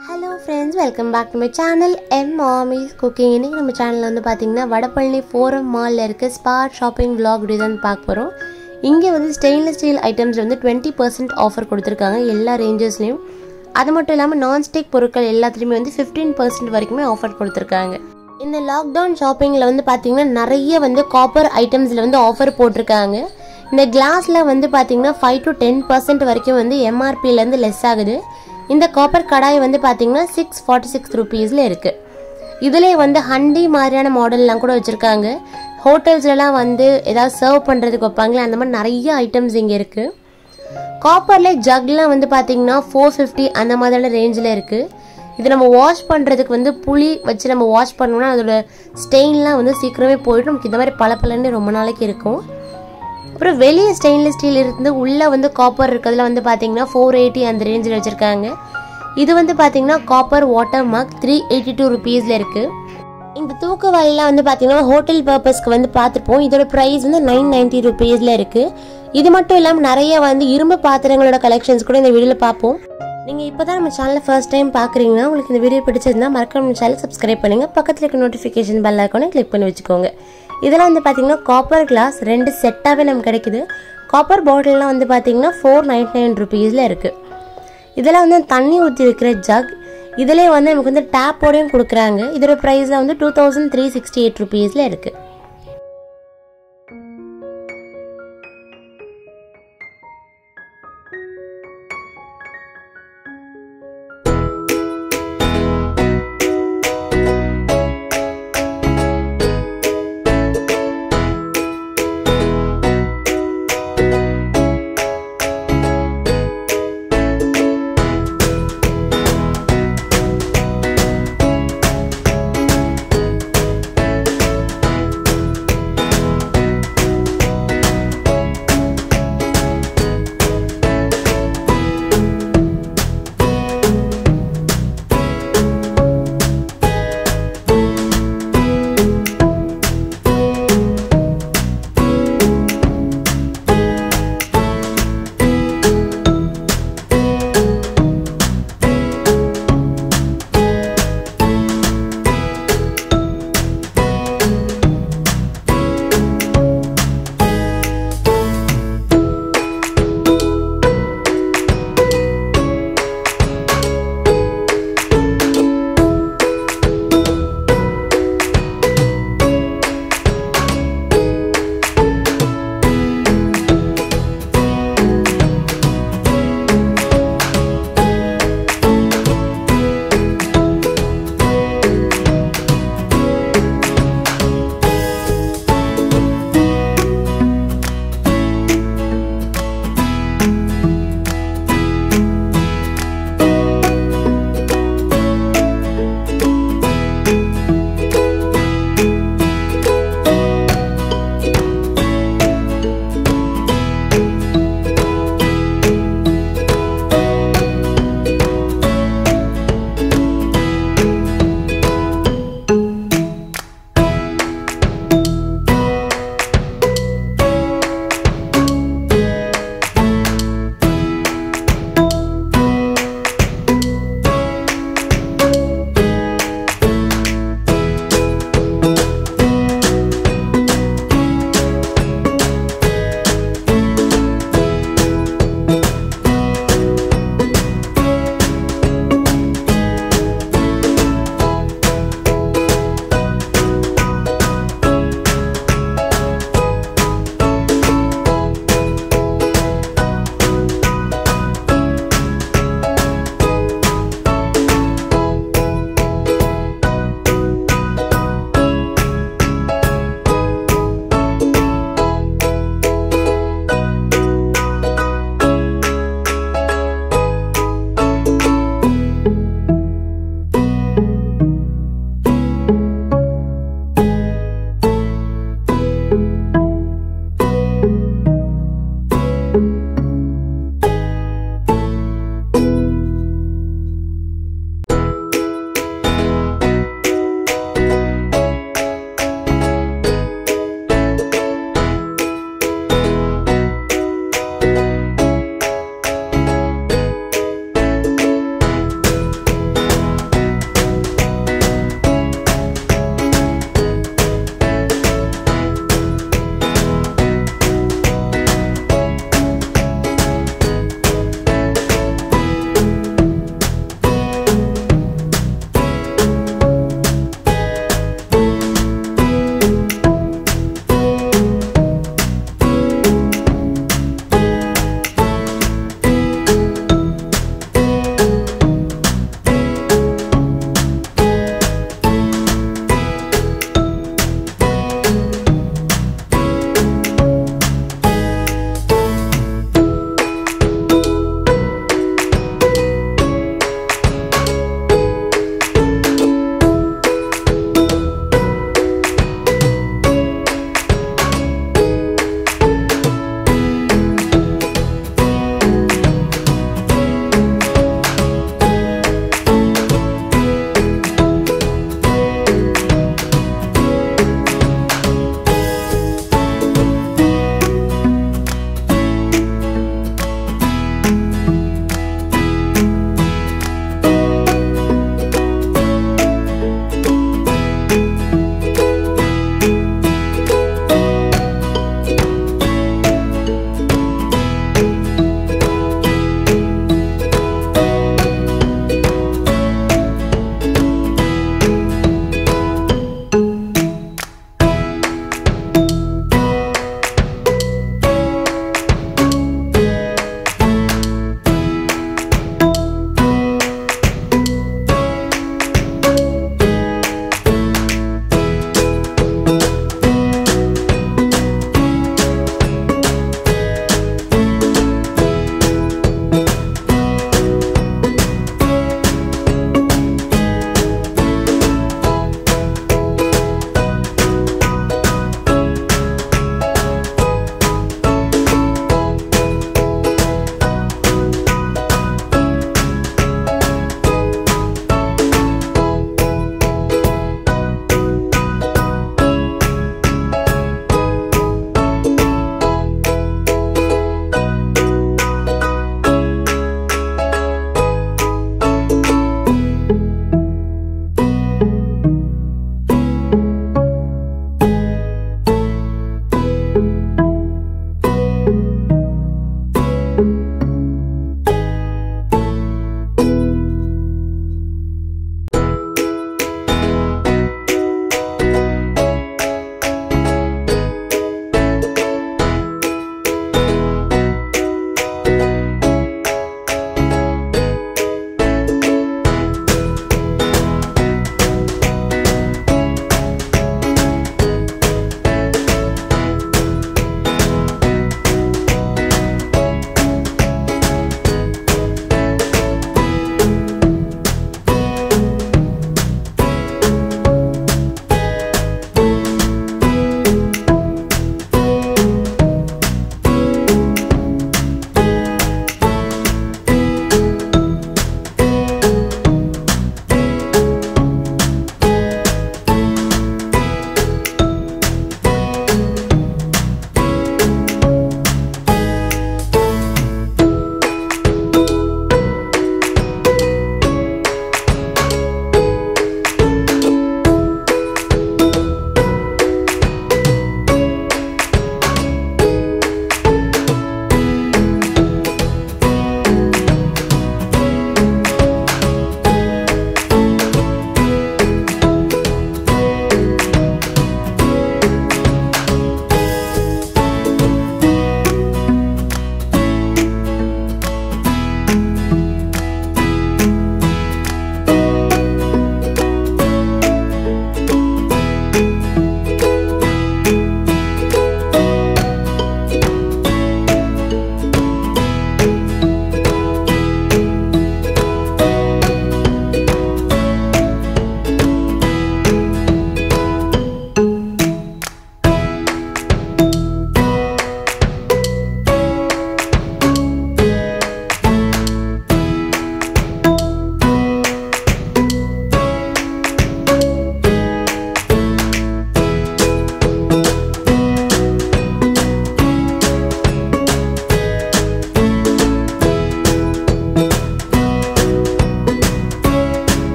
hello friends welcome back to my channel M mommy's cooking இன்னைக்கு நம்ம சேனலில் வந்து பார்த்தீங்கன்னா வடபழனி ஃபோரம் மாலில் இருக்க ஸ்பாட் ஷாப்பிங் vlog வீடியோ தான் பார்க்க போகிறோம் இங்கே வந்து ஸ்டெயின்லெஸ் ஸ்டீல் ஐட்டம்ஸ் வந்து டுவெண்ட்டி பர்சன்ட் ஆஃபர் கொடுத்துருக்காங்க எல்லா ரேஞ்சஸ்லேயும் அது மட்டும் இல்லாமல் நான்ஸ்டிக் பொருட்கள் எல்லாத்துலேயுமே வந்து ஃபிஃப்டீன் பர்சன்ட் வரைக்குமே ஆஃபர் கொடுத்துருக்காங்க இந்த லாக்டவுன் ஷாப்பிங்கில் வந்து பார்த்தீங்கன்னா நிறைய வந்து காப்பர் ஐட்டம்ஸில் வந்து ஆஃபர் போட்டிருக்காங்க இந்த கிளாஸில் வந்து பார்த்தீங்கன்னா ஃபைவ் டு டென் பர்சன்ட் வரைக்கும் வந்து எம்ஆர்பிலேருந்து லெஸ் ஆகுது இந்த காப்பர் கடாய் வந்து பார்த்தீங்கன்னா சிக்ஸ் ஃபார்ட்டி சிக்ஸ் ருபீஸில் இருக்குது இதிலே வந்து ஹண்டி மாதிரியான மாடல்லாம் கூட வச்சுருக்காங்க ஹோட்டல்ஸ்லலாம் வந்து ஏதாவது சர்வ் பண்ணுறதுக்கு வைப்பாங்களே அந்த மாதிரி நிறைய ஐட்டம்ஸ் இங்கே இருக்குது காப்பரில் ஜக்லாம் வந்து பார்த்தீங்கன்னா ஃபோர் ஃபிஃப்டி அந்த மாதிரியான ரேஞ்சில் இருக்குது இது நம்ம வாஷ் பண்ணுறதுக்கு வந்து புளி வச்சு நம்ம வாஷ் பண்ணோம்னா அதோட ஸ்டெயின்லாம் வந்து சீக்கிரமே போயிட்டு நமக்கு இந்த மாதிரி பளபளன்னு ரொம்ப நாளைக்கு இருக்கும் அப்புறம் வெளியே ஸ்டெயின்லெஸ் ஸ்டீல் இருந்து உள்ளே வந்து காப்பர் இருக்கிறதுல வந்து பார்த்தீங்கன்னா ஃபோர் எயிட்டி அந்த ரேஞ்சில் வச்சுருக்காங்க இது வந்து பார்த்தீங்கன்னா copper water mark three eighty two ருபீஸில் இருக்குது இந்த தூக்கு வாளிலாம் வந்து பார்த்தீங்கன்னா ஹோட்டல் பர்பஸ்க்கு வந்து பார்த்துப்போம் இதோட ப்ரைஸ் வந்து நைன் நைன்ட்டி ருபீஸில் இருக்குது இது மட்டும் இல்லாமல் நிறைய வந்து இரும்பு பாத்திரங்களோட கலெக்ஷன்ஸ் கூட இந்த வீடியோவில் பார்ப்போம் நீங்கள் இப்போ தான் நம்ம சேனலை ஃபர்ஸ்ட் டைம் பார்க்குறீங்கன்னா உங்களுக்கு இந்த வீடியோ பிடிச்சிருந்தா மறக்காம நம்ம சேனல் சப்ஸ்கிரைப் பண்ணுங்கள் பக்கத்தில் இருக்க நோட்டிஃபிகேஷன் பெல் ஐக்கானை கிளிக் பண்ணி வச்சுக்கோங்க இதெல்லாம் வந்து பார்த்தீங்கன்னா காப்பர் கிளாஸ் ரெண்டு செட்டாகவே நமக்கு கிடைக்குது காப்பர் பாட்டில்லாம் வந்து பார்த்தீங்கன்னா ஃபோர் நைன்டி நைன் ருபீஸில் இருக்குது இதெல்லாம் வந்து தண்ணி ஊற்றி வைக்கிற ஜக் இதிலே வந்து நமக்கு வந்து டேப்போடையும் கொடுக்குறாங்க இதோட ப்ரைஸில் வந்து two thousand three sixty eight ருபீஸில் இருக்குது